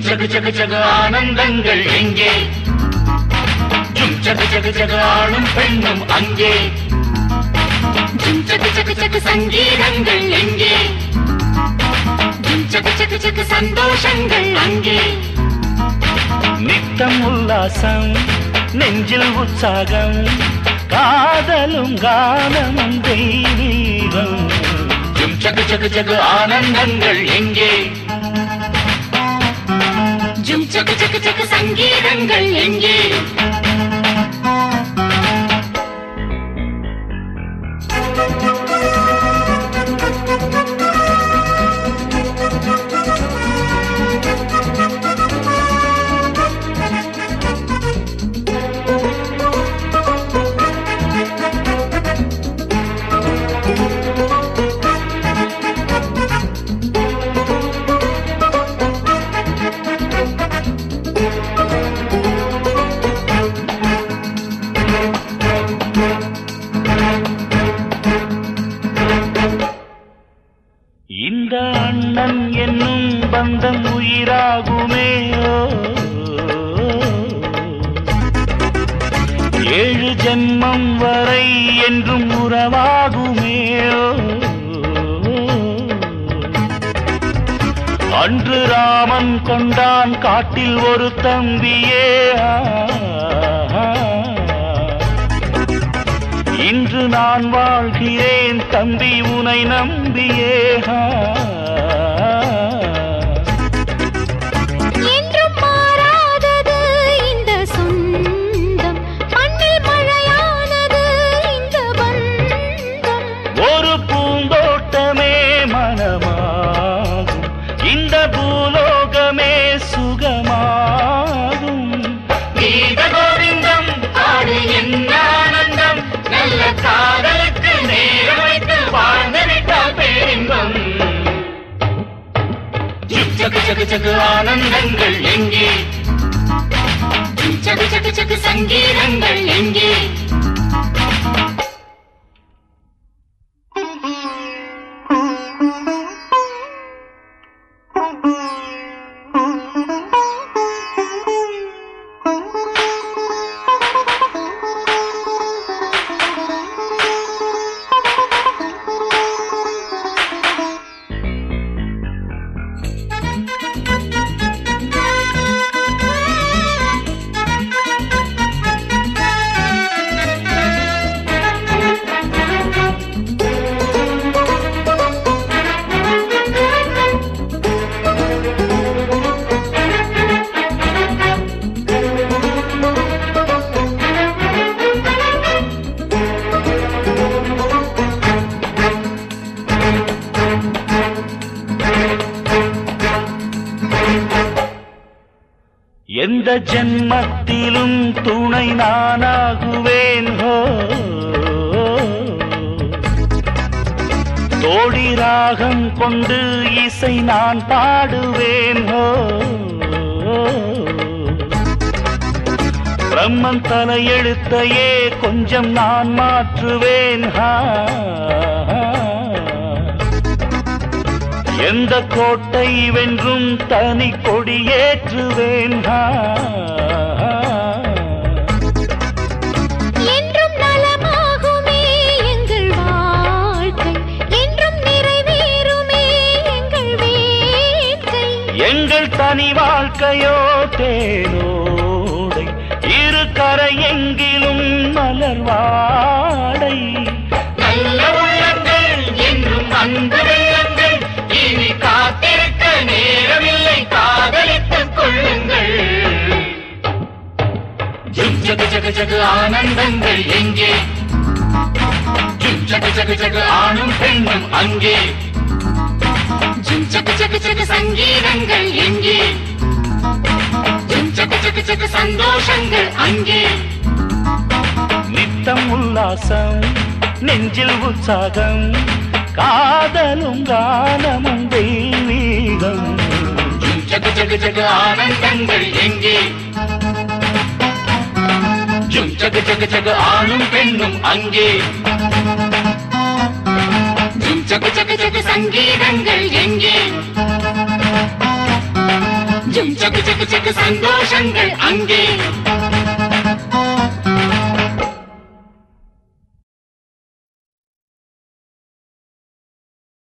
ஜகு ஜகு ஜகு ஆனந்தங்கள் எங்கே ஜும் ஜகு ஜகு ஜகு ஆணும் பெண்ணும் அங்கே ஜும் ஜகு ஜகு ஜகு சங்கீதங்கள் எங்கே ஜும் ஜகு ஜகு ஜகு சந்தோஷங்கள் அங்கே நித்தம் உல்லாசம் நெஞ்சில் உற்சாகம் காதலும் கானமும் தெய்வீகம் ஜும் ஜகு ஜகு ஜகு ஆனந்தங்கள் எங்கே ஜும் ஜகு ஜகு ஜகு சங்கீதங்கள் எங்கே இந்த அண்ணன் என்னும் பந்தம் உயிராகுமே ஓ. ஏழு ஜென்மம் வரை என்றும் உறவாகுமே ஓ. அன்று ராமன் கொண்டான் காட்டில் ஒரு தம்பியே ஆ. இன்று நான் வாழ்கிறேன் தம்பி உனை நம்பியே ஆ. என்றும் மாறாதது இந்த சொந்தம் மண்ணில் மழையானது இந்த பந்தம் ஒரு பூந்தோட்டமே மனமாகும் இந்த பூலோகமே சுகமாகும் கீத கோவிந்தம் பாடு என்ன ஆனந்தம் நல்ல காதலுக்கு நேரம் வைத்து வாழ்ந்து விட்டால் பேரின்பம் ஜும் ஜகு ஜகு ஜகு ஆனந்தங்கள் எங்கே ஜும் ஜகு ஜகு ஜகு சங்கீதங்கள் எங்கே எந்த ஜென்மத்திலும் துணை நானாகுவேன் ஹோ தோடி ராகம் கொண்டு இசை நான் பாடுவேன் ஹோ பிரம்மன் தலையெழுத்தையே கொஞ்சம் நான் மாற்றுவேன் ஹா எந்த கோட்டை வென்றும் தனி கொடியேற்றுவேன் ஹா. என்றும் நலமாகுமே எங்கள் வாழ்க்கை என்றும் நிறைவேறுமே எங்கள் வேட்கை எங்கள் தனி வாழ்க்கையோ தேனோடை இரு கரை எங்கிலும் மலர் வாடை நல்ல உள்ளங்கள் என்றும் அன்பு வெள்ளங்கள் இனி காத்திருக்க நேரமில்லை காதலித்துக் கொள்ளுங்கள் ஜும் ஜகு ஜகு ஜகு ஆனந்தங்கள் எங்கே ஜும் ஜகு ஜகு ஜகு ஆணும் பெண்ணும் அங்கே ஜும் ஜகு ஜகு ஜகு சங்கீதங்கள் எங்கே ஜும் ஜகு ஜகு ஜகு சந்தோஷங்கள் அங்கே நித்தம் உல்லாசம் நெஞ்சில் உற்சாகம் காதலும் கானமும் தெய்வீகம் ஜும் ஜகு ஜகு ஜகு ஆனந்தங்கள் எங்கே ஜும் ஜகு ஜகு ஜகு ஆணும் பெண்ணும் அங்கே ஜும் ஜகு ஜகு ஜகு சங்கீதங்கள் எங்கே ஜும் சக்கு சக்கு சக்கு சந்தோஷங்கள் அங்கே